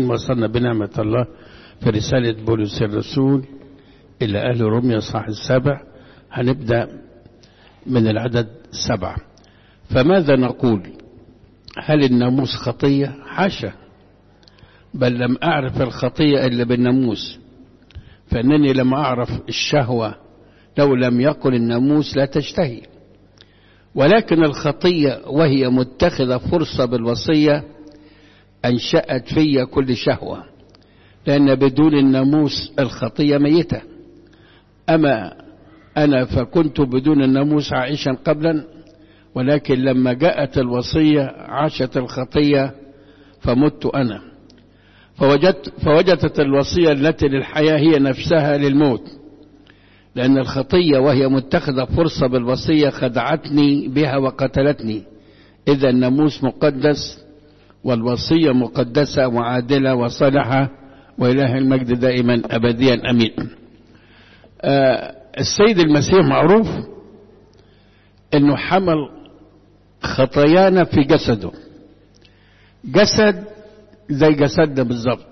نكون وصلنا بنعمة الله في رسالة بولس الرسول إلى أهل روميا صح السابع هنبدأ من العدد سبعة فماذا نقول هل الناموس خطية حاشا بل لم أعرف الخطية إلا بالناموس فإنني لم أعرف الشهوة لو لم يقل الناموس لا تشتهي ولكن الخطية وهي متخذة فرصة بالوصية أنشأت في كل شهوة لأن بدون الناموس الخطية ميتة أما أنا فكنت بدون الناموس عائشا قبلا ولكن لما جاءت الوصية عاشت الخطية فمت أنا فوجدت فوجدت الوصية التي للحياة هي نفسها للموت لأن الخطية وهي متخذة فرصة بالوصية خدعتني بها وقتلتني إذا الناموس مقدس والوصية مقدسة وعادلة وصالحة وإله المجد دائما أبديا أمين آه السيد المسيح معروف أنه حمل خطايانا في جسده جسد زي جسدنا بالظبط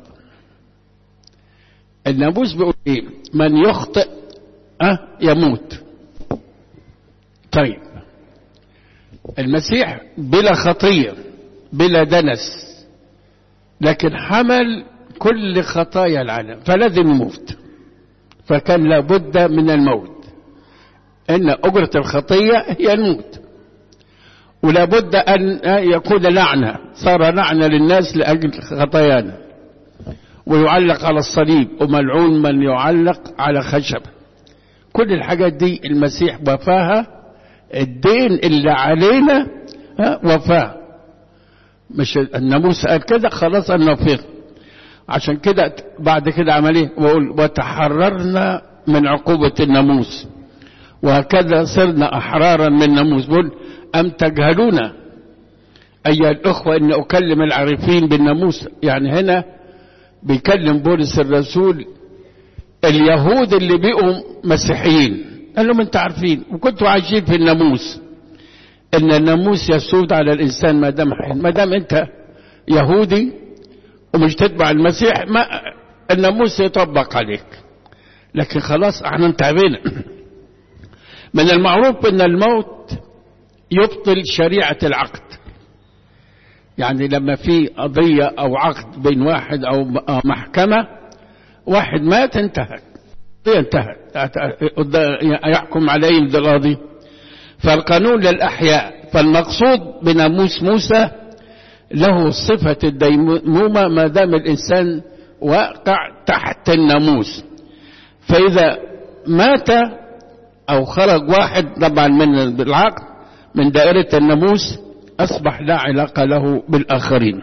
الناموس بيقول ايه من يخطئ أه يموت طيب المسيح بلا خطية بلا دنس لكن حمل كل خطايا العالم فلازم يموت فكان لابد من الموت ان اجرة الخطية هي الموت ولابد ان يكون لعنة صار لعنة للناس لاجل خطايانا ويعلق على الصليب وملعون من يعلق على خشب كل الحاجات دي المسيح وفاها الدين اللي علينا وفاه مش الناموس قال كده خلاص النفير عشان كده بعد كده عمل ايه وقول وتحررنا من عقوبة الناموس وهكذا صرنا أحرارا من الناموس بقول أم تجهلون أيها الأخوة أن أكلم العارفين بالناموس يعني هنا بيكلم بولس الرسول اليهود اللي بقوا مسيحيين قال لهم انت عارفين وكنتوا عايشين في الناموس ان الناموس يسود على الانسان ما دام ما دام انت يهودي ومش تتبع المسيح ما الناموس يطبق عليك لكن خلاص احنا انتهينا من المعروف ان الموت يبطل شريعة العقد يعني لما في قضية او عقد بين واحد او محكمة واحد مات انتهت انتهت يحكم عليه القاضي فالقانون للأحياء فالمقصود بناموس موسى له صفة الديمومة ما دام الإنسان واقع تحت الناموس فإذا مات أو خرج واحد طبعا من العقد من دائرة الناموس أصبح لا علاقة له بالآخرين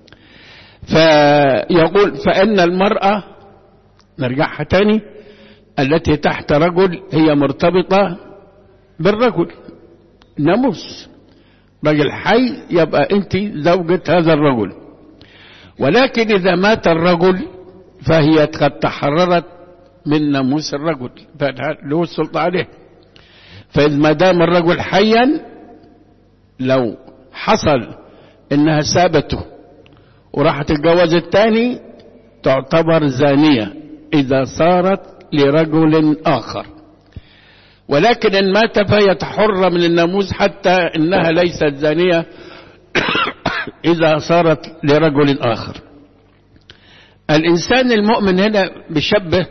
فيقول فإن المرأة نرجعها تاني التي تحت رجل هي مرتبطة بالرجل ناموس رجل حي يبقى انت زوجة هذا الرجل ولكن اذا مات الرجل فهي قد تحررت من ناموس الرجل له السلطة عليه فإذ ما دام الرجل حيا لو حصل انها سابته وراحت تتجوز الثاني تعتبر زانية اذا صارت لرجل اخر ولكن إن مات فهي حرة من الناموس حتى إنها ليست زانية إذا صارت لرجل آخر الإنسان المؤمن هنا بيشبه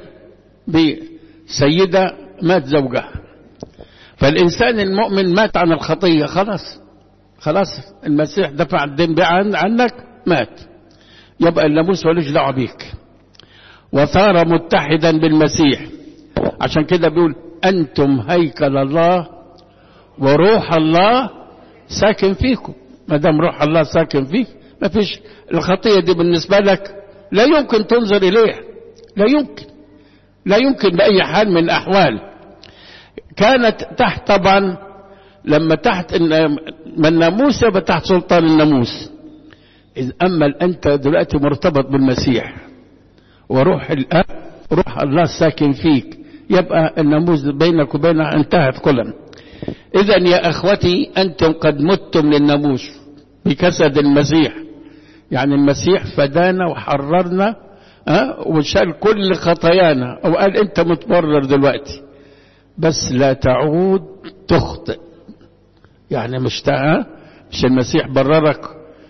بسيدة مات زوجها فالإنسان المؤمن مات عن الخطية خلاص خلاص المسيح دفع الدين عن عنك مات يبقى الناموس ملوش دعوه بيك وصار متحدا بالمسيح عشان كده بيقول أنتم هيكل الله وروح الله ساكن فيكم ما دام روح الله ساكن فيك ما فيش الخطية دي بالنسبة لك لا يمكن تنظر إليها لا يمكن لا يمكن بأي حال من الأحوال كانت تحت طبعا لما تحت من الناموس يبقى تحت سلطان الناموس إذ أما أنت دلوقتي مرتبط بالمسيح وروح الأب روح الله ساكن فيك يبقى الناموس بينك وبينها انتهت كلا إذا يا أخوتي أنتم قد متم للناموس بجسد المسيح يعني المسيح فدانا وحررنا أه؟ وشال كل خطايانا وقال انت متبرر دلوقتي بس لا تعود تخطئ يعني مش تع... مش المسيح بررك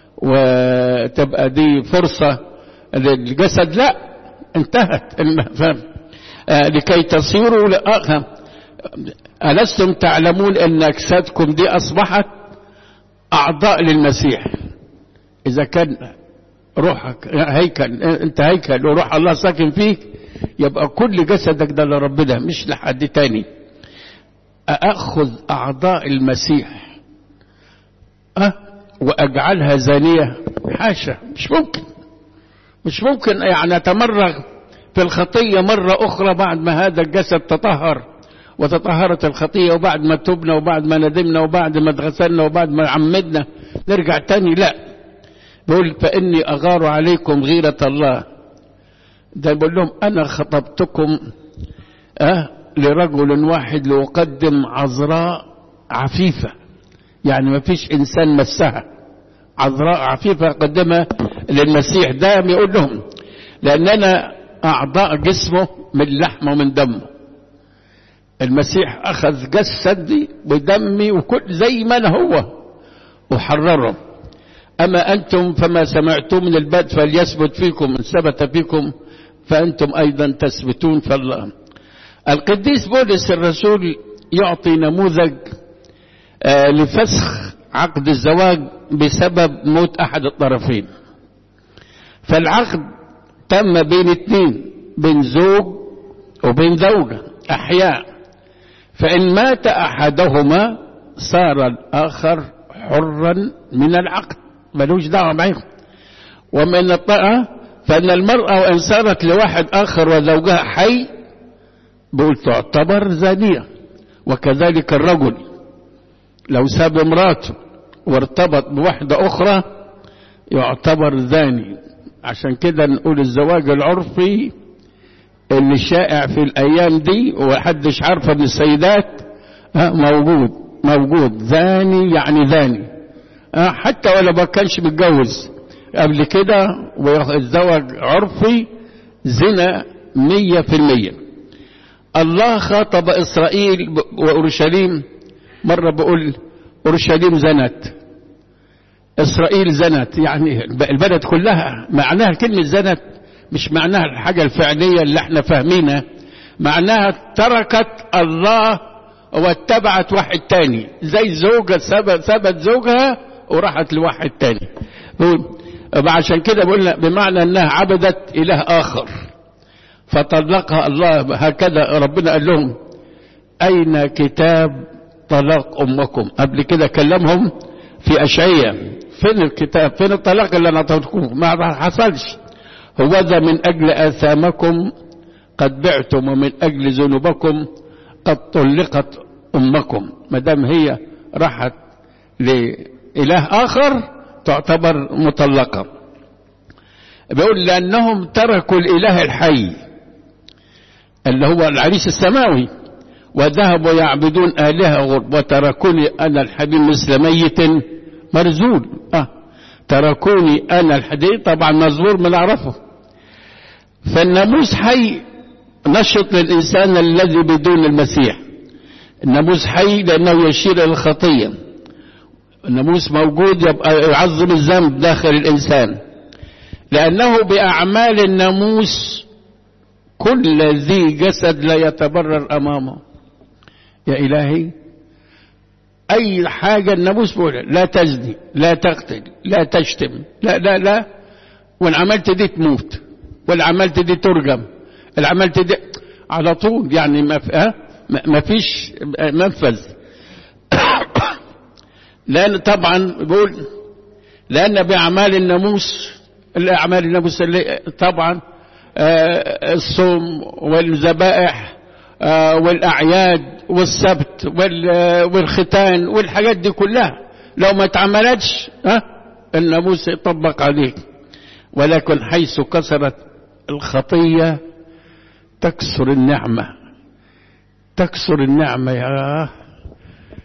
وتبقى دي فرصة للجسد لا انتهت فهم آه لكي تصيروا لآخر ألستم تعلمون أن أجسادكم دي أصبحت أعضاء للمسيح إذا كان روحك هيكل أنت هيكل وروح الله ساكن فيك يبقى كل جسدك ده لربنا مش لحد تاني أأخذ أعضاء المسيح أه وأجعلها زانية حاشا مش ممكن مش ممكن يعني أتمرغ في الخطية مرة أخرى بعد ما هذا الجسد تطهر وتطهرت الخطية وبعد ما تبنا وبعد ما ندمنا وبعد ما اتغسلنا وبعد ما عمدنا نرجع تاني لا بيقول فإني أغار عليكم غيرة الله ده بيقول لهم أنا خطبتكم أه لرجل واحد لأقدم عذراء عفيفة يعني ما فيش إنسان مسها عذراء عفيفة قدمها للمسيح ده يقول لهم لأننا أعضاء جسمه من لحمه ومن دمه المسيح أخذ جسدي ودمي وكل زي ما أنا هو وحرره أما أنتم فما سمعتم من البدء فليثبت فيكم إن ثبت فيكم فأنتم أيضا تثبتون في الله القديس بولس الرسول يعطي نموذج آه لفسخ عقد الزواج بسبب موت أحد الطرفين فالعقد تم بين اثنين بين زوج وبين زوجة أحياء فإن مات أحدهما صار الآخر حرا من العقد ملوش دعوة معهم ومن الطاعة فإن المرأة وإن صارت لواحد آخر وزوجها حي بقول تعتبر زانية وكذلك الرجل لو ساب امراته وارتبط بواحدة أخرى يعتبر زاني عشان كده نقول الزواج العرفي اللي شائع في الأيام دي ومحدش عارفه من السيدات موجود موجود زاني يعني زاني حتى ولو ما كانش متجوز قبل كده والزواج عرفي زنا مية في المية الله خاطب إسرائيل وأورشليم مرة بقول أورشليم زنت إسرائيل زنت يعني البلد كلها معناها كلمة زنت مش معناها الحاجة الفعلية اللي احنا فاهمينها معناها تركت الله واتبعت واحد تاني زي زوجة سبت زوجها وراحت لواحد تاني عشان كده بقولنا بمعنى انها عبدت اله اخر فطلقها الله هكذا ربنا قال لهم اين كتاب طلاق امكم قبل كده كلمهم في اشعية فين الكتاب فين الطلاق اللي انا اعطيتكم ما حصلش هو ذا من اجل اثامكم قد بعتم ومن اجل ذنوبكم قد طلقت امكم ما دام هي راحت لاله اخر تعتبر مطلقه بيقول لانهم تركوا الاله الحي اللي هو العريس السماوي وذهبوا يعبدون آلهة غرب وتركوني أنا الحبيب مثل ميت مرزول آه تركوني أنا الحديد طبعا مزبور ما نعرفه فالناموس حي نشط للإنسان الذي بدون المسيح الناموس حي لأنه يشير إلى الخطية الناموس موجود يبقى يعظم الذنب داخل الإنسان لأنه بأعمال الناموس كل ذي جسد لا يتبرر أمامه يا إلهي أي حاجة الناموس بيقول لا تزني لا تقتل لا تشتم لا لا لا وإن عملت دي تموت وإن عملت دي ترجم إن عملت دي على طول يعني ما في ما فيش منفذ لأن طبعا بيقول لأن بأعمال الناموس الأعمال الناموس اللي طبعا آه الصوم والذبائح آه والأعياد والسبت والختان والحاجات دي كلها لو ما اتعملتش ها الناموس يطبق عليك ولكن حيث كسرت الخطية تكسر النعمة تكسر النعمة يا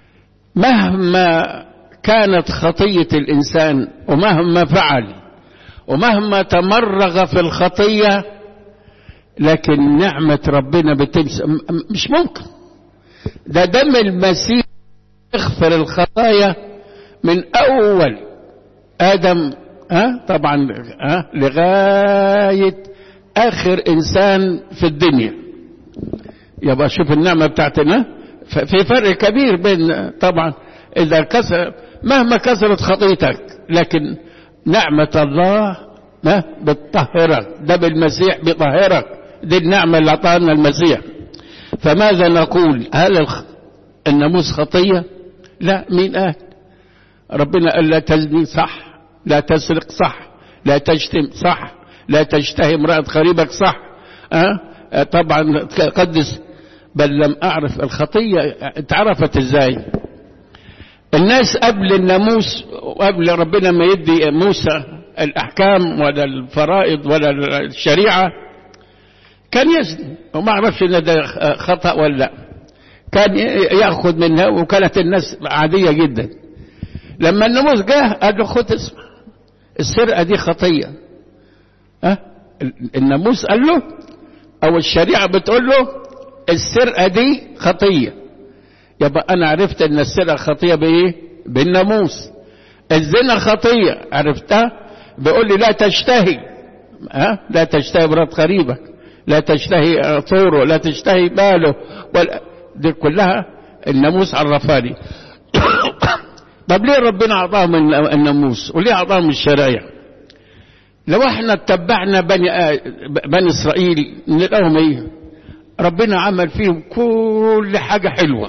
مهما كانت خطية الإنسان ومهما فعل ومهما تمرغ في الخطية لكن نعمة ربنا بتمسك مش ممكن ده دم المسيح يغفر الخطايا من أول آدم ها طبعا ها لغاية آخر إنسان في الدنيا يبقى شوف النعمة بتاعتنا في فرق كبير بين طبعا إذا كسر مهما كسرت خطيتك لكن نعمة الله ما بتطهرك ده بالمسيح بيطهرك دي النعمة اللي أعطانا المسيح فماذا نقول هل الناموس خطية لا مين قال ربنا قال لا تزني صح لا تسرق صح لا تشتم صح لا تشتهي امرأة قريبك صح أه؟ طبعا قدس بل لم أعرف الخطية اتعرفت ازاي الناس قبل الناموس وقبل ربنا ما يدي موسى الأحكام ولا الفرائض ولا الشريعة كان يزني وما عرفش ان ده خطأ ولا لا كان يأخذ منها وكانت الناس عادية جدا لما الناموس جه قال له خد اسمع السرقة دي خطية أه؟ الناموس قال له او الشريعة بتقول له السرقة دي خطية يبقى انا عرفت ان السرقة خطية بايه بالناموس الزنا خطية عرفتها بيقول لي لا تشتهي ها لا تشتهي مرات قريبك لا تشتهي طوره لا تشتهي باله ولا دي كلها الناموس عرفاني طب ليه ربنا اعطاهم الناموس وليه اعطاهم الشرائع لو احنا اتبعنا بني آ... بني اسرائيل نلاقيهم ايه ربنا عمل فيهم كل حاجه حلوه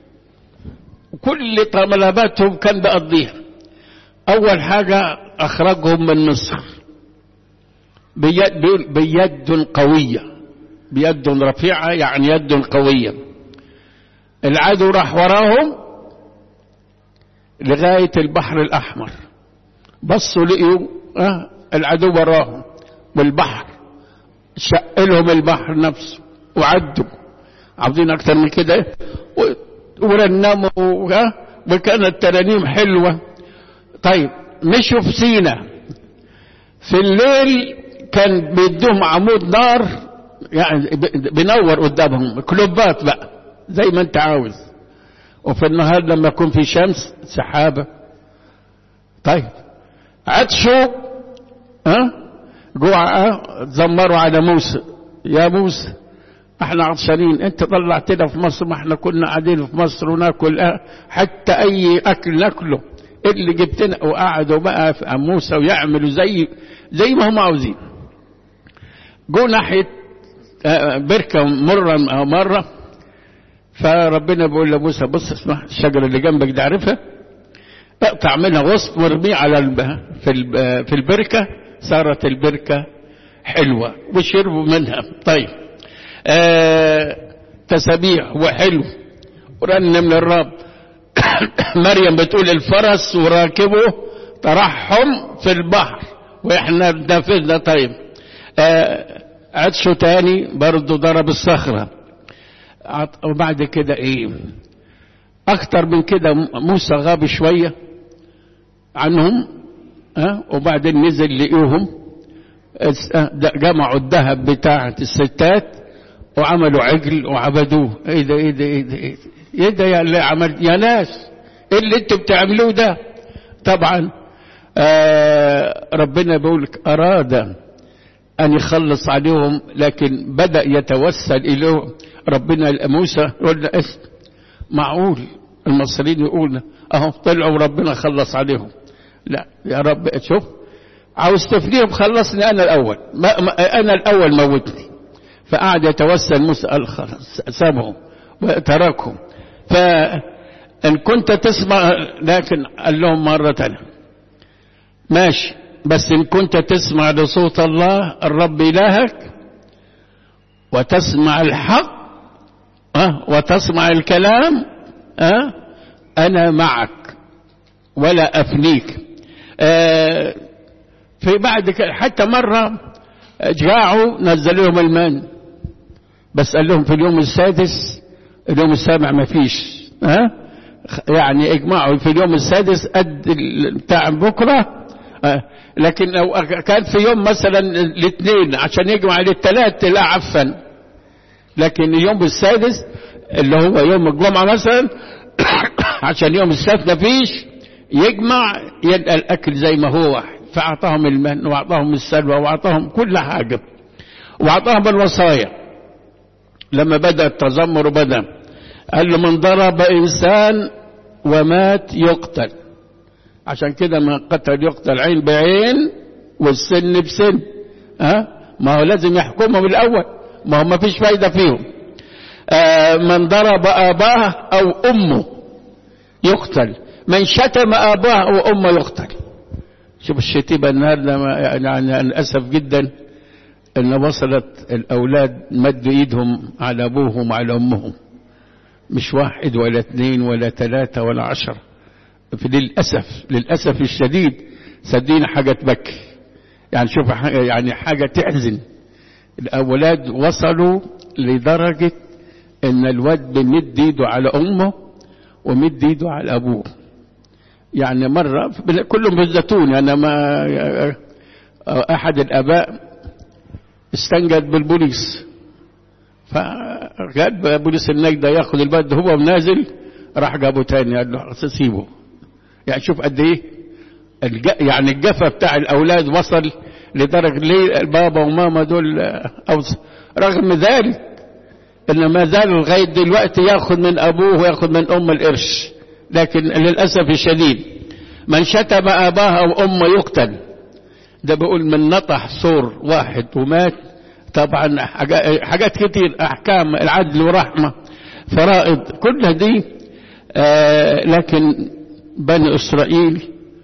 وكل طلباتهم كان بيقضيها اول حاجه اخرجهم من مصر بيد, بيد قويه بيد رفيعه يعني يد قويه العدو راح وراهم لغايه البحر الاحمر بصوا لقيوا اه العدو وراهم والبحر شق لهم البحر نفسه وعدوا عاوزين اكتر من كده ورنموا وكانت ترانيم حلوه طيب مشوا في سينا في الليل كان بيدوهم عمود نار يعني بينور قدامهم كلوبات بقى زي ما انت عاوز وفي النهار لما يكون في شمس سحابه طيب عطشوا ها جوع زمروا على موسى يا موسى احنا عطشانين انت طلعتنا في مصر ما احنا كنا قاعدين في مصر وناكل اه حتى اي اكل ناكله اللي جبتنا وقعدوا بقى في موسى ويعملوا زي زي ما هم عاوزين جو ناحية اه بركة مرة مرة فربنا بيقول لموسى بص اسمع الشجرة اللي جنبك دي عارفها اقطع منها غصن وارميه على في في البركة صارت البركة حلوة وشربوا منها طيب آه تسابيح وحلو ورنم للرب مريم بتقول الفرس وراكبه طرحهم في البحر واحنا نفذنا طيب آه عطشوا تاني برضه ضرب الصخرة وبعد كده ايه اكتر من كده موسى غاب شوية عنهم ها وبعدين نزل لقيوهم جمعوا الذهب بتاعة الستات وعملوا عجل وعبدوه ايه ده ايه ده ايه ده ايه ده, إيه ده يا اللي عملت يا ناس ايه اللي انتوا بتعملوه ده طبعا آه ربنا بيقولك اراد ان يخلص عليهم لكن بدأ يتوسل اليهم ربنا موسى يقول له اسم معقول المصريين يقولنا اهو طلعوا ربنا خلص عليهم لا يا رب شوف عاوز تفنيهم خلصني انا الاول ما ما انا الاول موتني فقعد يتوسل موسى قال خلاص سابهم وتركهم فان كنت تسمع لكن قال لهم مره ثانيه ماشي بس ان كنت تسمع لصوت الله الرب الهك وتسمع الحق أه وتسمع الكلام أه أنا معك ولا أفنيك أه في بعد كده حتى مرة جاعوا نزل لهم المن بس قال لهم في اليوم السادس اليوم السابع ما فيش ها يعني اجمعوا في اليوم السادس قد بتاع بكرة آه، لكن لو كان في يوم مثلا الاثنين عشان يجمع للثلاث لا عفن لكن اليوم السادس اللي هو يوم الجمعة مثلا عشان يوم السبت مفيش يجمع يلقى الأكل زي ما هو واحد فأعطاهم المن وأعطاهم السلوى وأعطاهم كل حاجة وأعطاهم الوصايا لما بدأ التذمر بدأ قال له من ضرب إنسان ومات يقتل عشان كده من قتل يقتل عين بعين والسن بسن ها ما هو لازم يحكمهم الأول ما هو ما فيش فايدة فيهم آه من ضرب أباه أو أمه يقتل من شتم أباه أو أمه يقتل شوف الشتيمة النهارده يعني أنا أسف جدا أن وصلت الأولاد مدوا إيدهم على أبوهم وعلى أمهم مش واحد ولا اثنين ولا ثلاثة ولا عشرة للأسف للأسف الشديد صدقيني حاجة تبكي يعني شوف يعني حاجة تحزن الأولاد وصلوا لدرجة إن الواد بيمد إيده على أمه ومد إيده على أبوه يعني مرة كلهم بالزيتون أنا ما أحد الآباء استنجد بالبوليس فقال بوليس النجدة ياخد البلد هو نازل راح جابه تاني قال له سيبه يعني شوف قد ايه الج... يعني الجفا بتاع الاولاد وصل لدرجه ليه البابا وماما دول أوص... رغم ذلك ان ما زال لغايه دلوقتي ياخد من ابوه وياخد من ام القرش لكن للاسف الشديد من شتم اباه او امه يقتل ده بيقول من نطح سور واحد ومات طبعا حاجات كتير احكام العدل ورحمه فرائض كلها دي آه لكن بني اسرائيل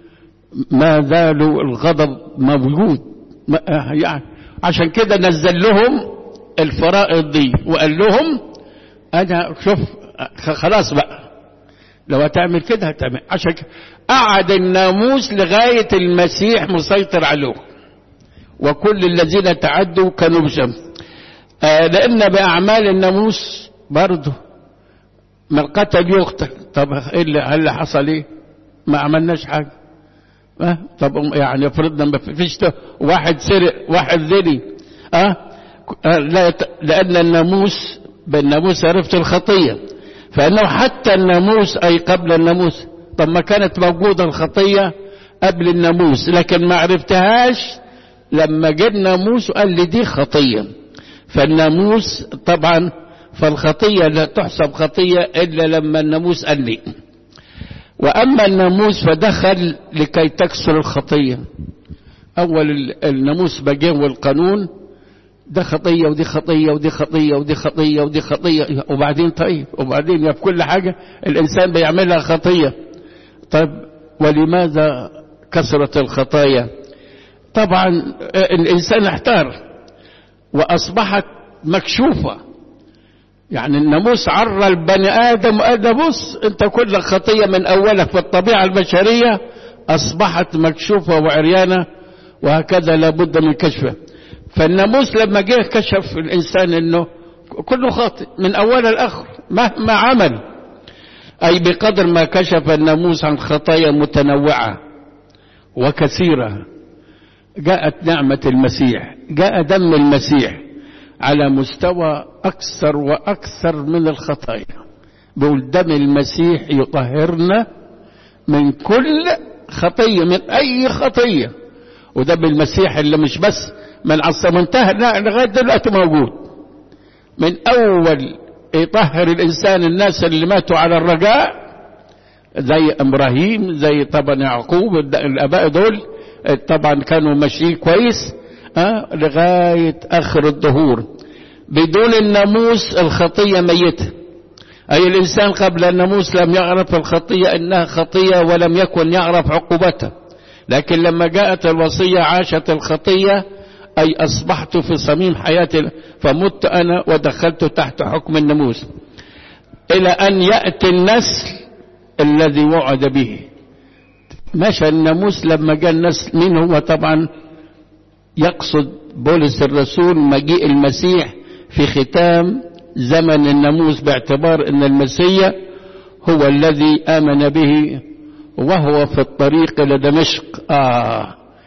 ما زالوا الغضب موجود يعني عشان كده نزل لهم الفرائض دي وقال لهم انا شوف خلاص بقى لو هتعمل كده هتعمل عشان كده قعد الناموس لغايه المسيح مسيطر عليه وكل الذين تعدوا كانوا بشم آه لأن بأعمال الناموس برضه من قتل يقتل طب ايه اللي هل حصل ايه ما عملناش حاجة أه؟ طب يعني فرضنا ما فيش واحد سرق واحد ذني أه؟ أه لا لأن الناموس بالناموس عرفت الخطية فإنه حتى الناموس أي قبل الناموس طب ما كانت موجودة الخطية قبل الناموس لكن ما عرفتهاش لما جه الناموس وقال لي دي خطية فالناموس طبعا فالخطية لا تحسب خطية إلا لما الناموس قال لي وأما الناموس فدخل لكي تكسر الخطية أول الناموس بجيه والقانون ده خطية ودي خطية ودي خطية ودي خطية ودي خطية وبعدين طيب وبعدين في كل حاجة الإنسان بيعملها خطية طيب ولماذا كثرت الخطايا طبعا الإنسان احتار وأصبحت مكشوفة يعني الناموس عرى البني آدم وقال له بص أنت كل خطية من أولك في الطبيعة البشرية أصبحت مكشوفة وعريانة وهكذا لابد من كشفها فالناموس لما جه كشف الإنسان أنه كله خاطئ من أول الآخر مهما عمل أي بقدر ما كشف الناموس عن خطايا متنوعة وكثيرة جاءت نعمة المسيح جاء دم المسيح على مستوى أكثر وأكثر من الخطايا بقول دم المسيح يطهرنا من كل خطية من أي خطية ودم المسيح اللي مش بس من عصا منتهى لا لغاية دلوقتي موجود من أول يطهر الإنسان الناس اللي ماتوا على الرجاء زي إبراهيم زي طبعا يعقوب الآباء دول طبعا كانوا ماشيين كويس أه لغاية آخر الظهور بدون الناموس الخطية ميتة أي الإنسان قبل الناموس لم يعرف الخطية إنها خطية ولم يكن يعرف عقوبتها لكن لما جاءت الوصية عاشت الخطية أي أصبحت في صميم حياتي فمت أنا ودخلت تحت حكم الناموس إلى أن يأتي النسل الذي وعد به مشى الناموس لما جاء النسل مين هو طبعا يقصد بولس الرسول مجيء المسيح في ختام زمن الناموس باعتبار ان المسيح هو الذي امن به وهو في الطريق الى دمشق آه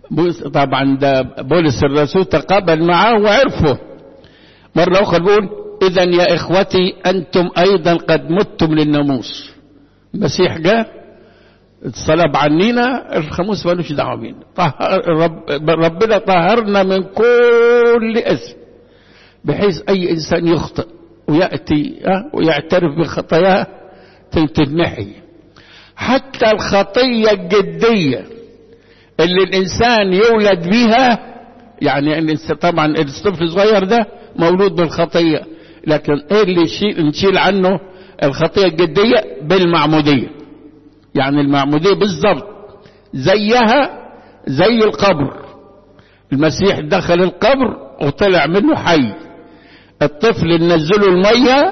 طبعا ده بولس الرسول تقابل معه وعرفه مرة أخرى بيقول إذا يا إخوتي أنتم أيضا قد متم للناموس المسيح جاء اتصلب عنينا الخموس مالوش دعوه بينا طهر رب ربنا طهرنا من كل اسم بحيث اي انسان يخطئ وياتي أه ويعترف بخطاياه تنتمحي حتى الخطيه الجديه اللي الانسان يولد بيها يعني طبعا الطفل الصغير ده مولود بالخطيه لكن ايه اللي يشيل نشيل عنه الخطيه الجديه بالمعموديه يعني المعمودية بالضبط زيها زي القبر المسيح دخل القبر وطلع منه حي الطفل نزله المية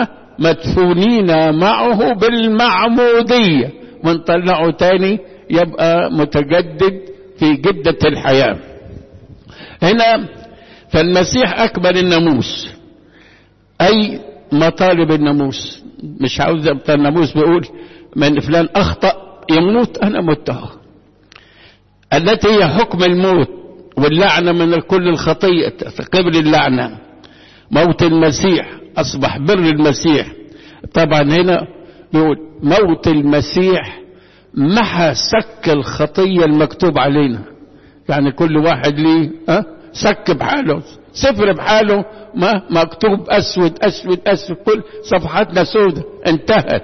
مدفونين معه بالمعمودية ونطلعه تاني يبقى متجدد في جدة الحياة هنا فالمسيح أكمل الناموس أي مطالب الناموس مش عاوز الناموس بيقول من فلان أخطأ يموت أنا مته التي هي حكم الموت واللعنة من كل الخطيئة قبل اللعنة موت المسيح أصبح بر المسيح طبعا هنا بيقول موت المسيح محى سك الخطية المكتوب علينا يعني كل واحد ليه أه؟ سك بحاله سفر بحاله ما مكتوب أسود أسود أسود كل صفحاتنا سودة انتهت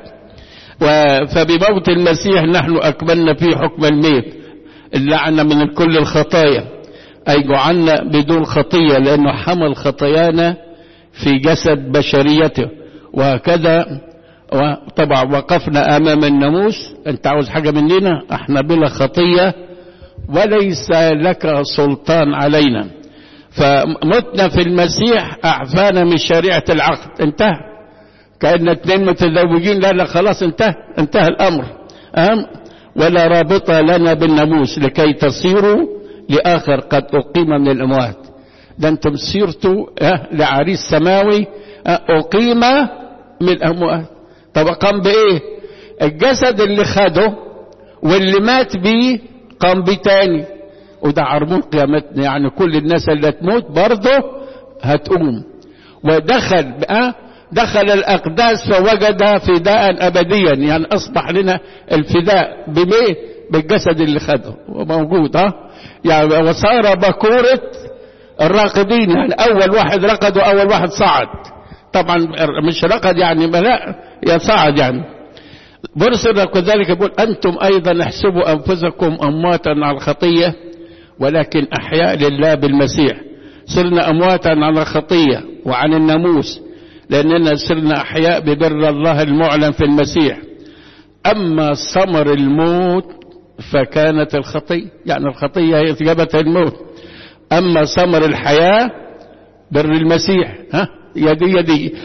فبموت المسيح نحن أكملنا في حكم الميت اللعنة من كل الخطايا أي جعلنا بدون خطية لأنه حمل خطايانا في جسد بشريته وهكذا وطبعا وقفنا أمام الناموس أنت عاوز حاجة مننا احنا بلا خطية وليس لك سلطان علينا فمتنا في المسيح أعفانا من شريعة العقد انتهى كأن اثنين متزوجين لا لا خلاص انتهى انتهى الأمر أهم ولا رابطة لنا بالناموس لكي تصيروا لآخر قد أقيم من الأموات ده أنتم صرتوا اه لعريس سماوي اه أقيم من الأموات طب قام بإيه الجسد اللي خده واللي مات بيه قام بيه تاني وده عرمون قيامتنا يعني كل الناس اللي تموت برضه هتقوم ودخل بقى دخل الأقداس فوجد فداء أبديا يعني أصبح لنا الفداء بمين بالجسد اللي خده موجود ها يعني وصار بكورة الراقدين يعني أول واحد رقد وأول واحد صعد طبعا مش رقد يعني لا يصعد يعني برسل كذلك يقول أنتم أيضا احسبوا أنفسكم أمواتا على الخطية ولكن أحياء لله بالمسيح صرنا أمواتا على الخطية وعن الناموس لأننا صرنا أحياء ببر الله المعلن في المسيح أما ثمر الموت فكانت الخطية يعني الخطية هي جابت الموت أما ثمر الحياة بر المسيح ها يدي يدي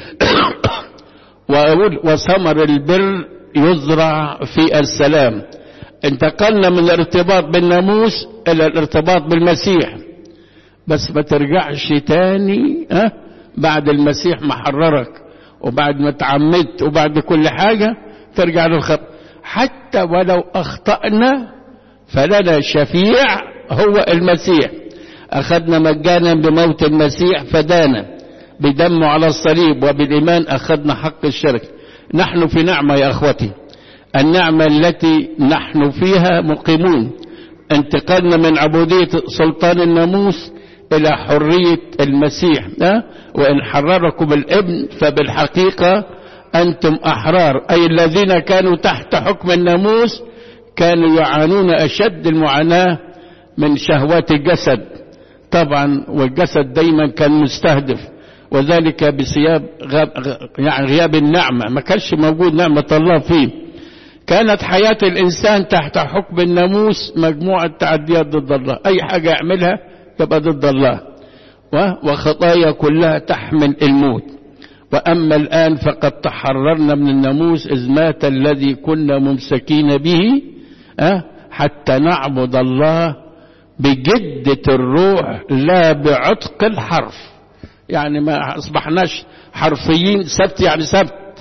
وأقول وثمر البر يزرع في السلام انتقلنا من الارتباط بالناموس إلى الارتباط بالمسيح بس ما ترجعش تاني ها بعد المسيح ما حررك وبعد ما تعمدت وبعد كل حاجة ترجع للخط حتى ولو أخطأنا فلنا شفيع هو المسيح أخذنا مجانا بموت المسيح فدانا بدمه على الصليب وبالإيمان أخذنا حق الشرك نحن في نعمة يا أخوتي النعمة التي نحن فيها مقيمون انتقلنا من عبودية سلطان الناموس إلى حرية المسيح أه؟ وإن حرركم الابن فبالحقيقة أنتم أحرار أي الذين كانوا تحت حكم الناموس كانوا يعانون أشد المعاناة من شهوات الجسد طبعا والجسد دايما كان مستهدف وذلك بسياب غاب يعني غياب النعمة ما كانش موجود نعمة الله فيه كانت حياة الإنسان تحت حكم الناموس مجموعة تعديات ضد الله أي حاجة يعملها تبقى ضد الله وخطايا كلها تحمل الموت وأما الآن فقد تحررنا من الناموس إذ مات الذي كنا ممسكين به حتى نعبد الله بجدة الروح لا بعتق الحرف يعني ما أصبحناش حرفيين سبت يعني سبت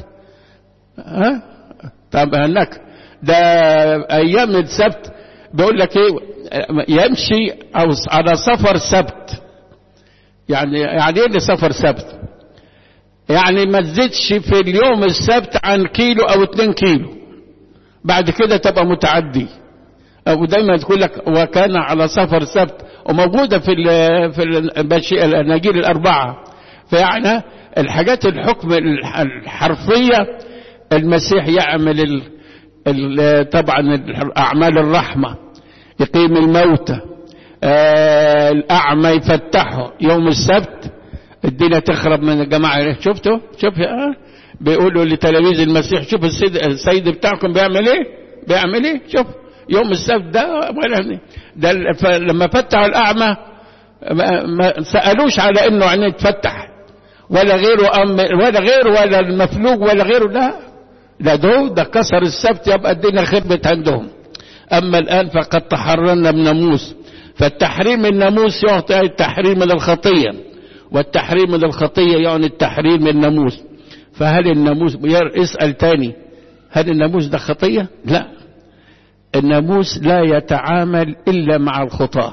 ها طب هناك ده أيام السبت بيقول لك إيه يمشي أو على سفر سبت يعني يعني ايه سفر سبت يعني ما تزيدش في اليوم السبت عن كيلو او اتنين كيلو بعد كده تبقى متعدي او دايما تقول لك وكان على سفر سبت وموجودة في ال في الاناجيل الاربعة فيعني الحاجات الحكم الحرفية المسيح يعمل ال ال طبعا اعمال الرحمة يقيم الموتى آه الاعمى يفتحه يوم السبت الدنيا تخرب من الجماعة شفتوا شوف آه بيقولوا لتلاميذ المسيح شوف السيد, السيد بتاعكم بيعمل ايه بيعمل ايه شوف يوم السبت ده ده لما فتحوا الاعمى ما سالوش على انه عينيه تفتح ولا غيره أم ولا غيره ولا المفلوج ولا غيره لا لا ده ده كسر السبت يبقى الدنيا خربت عندهم اما الان فقد تحررنا من ناموس فالتحريم الناموس يعطي التحريم من الخطيه والتحريم من الخطيه يعني التحريم من الناموس فهل الناموس اسال تاني هل الناموس ده خطيه لا الناموس لا يتعامل الا مع الخطاه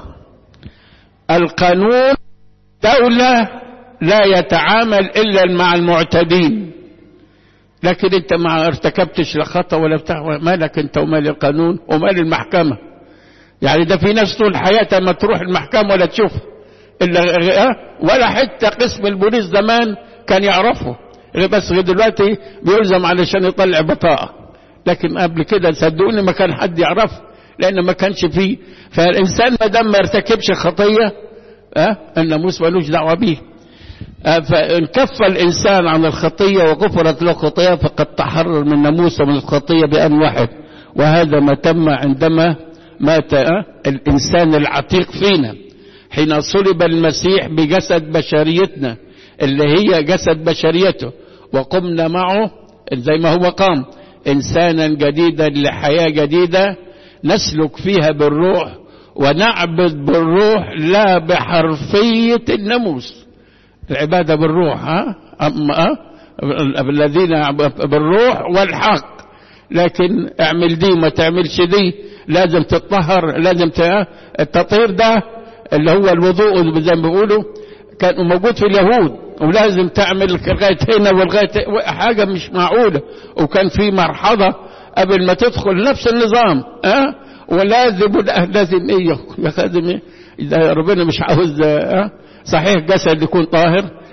القانون دولة لا يتعامل الا مع المعتدين لكن انت ما ارتكبتش لا خطا ولا بتاع مالك انت ومال القانون ومال المحكمة يعني ده في ناس طول حياتها ما تروح المحكمة ولا تشوف الا ولا حتى قسم البوليس زمان كان يعرفه بس دلوقتي بيلزم علشان يطلع بطاقة لكن قبل كده صدقوني ما كان حد يعرفه لان ما كانش فيه فالانسان ما دام ما ارتكبش خطيه أه؟ الناموس ملوش دعوه بيه أه فان كف الانسان عن الخطيه وغفرت له خطيه فقد تحرر من الناموس ومن الخطيه بان واحد وهذا ما تم عندما مات أه؟ الانسان العتيق فينا حين صلب المسيح بجسد بشريتنا اللي هي جسد بشريته وقمنا معه زي ما هو قام انسانا جديدا لحياه جديده نسلك فيها بالروح ونعبد بالروح لا بحرفيه الناموس العباده بالروح ها اما أه؟ الذين بالروح والحق لكن اعمل دي ما تعملش دي لازم تتطهر لازم التطهير ده اللي هو الوضوء زي ما بيقولوا كان موجود في اليهود ولازم تعمل لغايه هنا ولغايه حاجه مش معقوله وكان في مرحله قبل ما تدخل نفس النظام أه؟ ولازم لازم ايه يا خادم ايه ربنا مش عاوز أه؟ صحيح جسد يكون طاهر